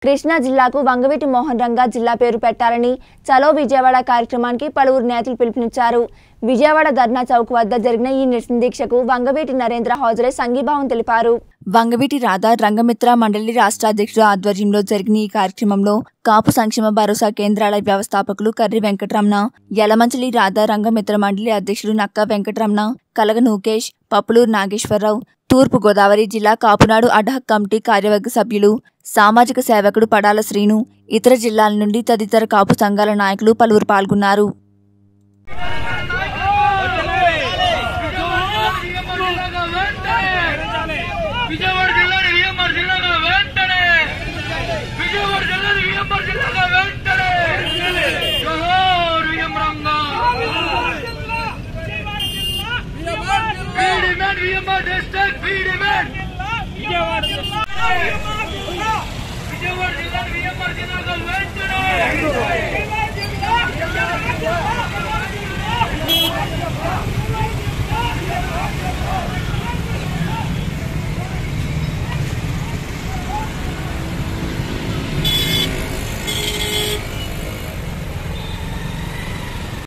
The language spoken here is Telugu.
కృష్ణా జిల్లాకు వంగవీటి మోహన్ రంగా జిల్లా పేరు పెట్టాలని చలో విజయవాడ కార్యక్రమానికి పలువురు నేతలు పిలుపునిచ్చారు విజయవాడ ధర్నా చౌక్ వద్ద జరిగిన ఈ నిరసన దీక్షకు వంగవీటి నరేంద్ర హాజరై సంఘీభావం తెలిపారు వంగవీటి రాధా రంగమిత్ర మండలి రాష్ట్ర అధ్యక్షుడు ఆధ్వర్యంలో జరిగిన ఈ కార్యక్రమంలో కాపు సంక్షేమ భరోసా కేంద్రాల వ్యవస్థాపకులు కర్రి వెంకటరమణ యలమంచిలి రాధా రంగమిత్ర మండలి అధ్యక్షుడు నక్క వెంకటరమణ కలగ నూకేష్ పప్పులూరు నాగేశ్వరరావు తూర్పు గోదావరి జిల్లా కాపునాడు అడ్హక్ కమిటీ కార్యవర్గ సభ్యులు సామాజిక సేవకుడు పడాల శ్రీను ఇతర జిల్లాల నుండి తదితర కాపు సంఘాల నాయకులు పలువురు పాల్గొన్నారు విజయవాడ జిల్లాని విఎంఆర్ జిల్లాగా వెంటనే విజయవాడ జిల్లాని విఎంఆర్ జిల్లాగా వెంటనే జోహార్ VM Ranga We demand VMR district, we demand. Vijayawada జిల్లాని విఎంఆర్ జిల్లాగా వెంటనే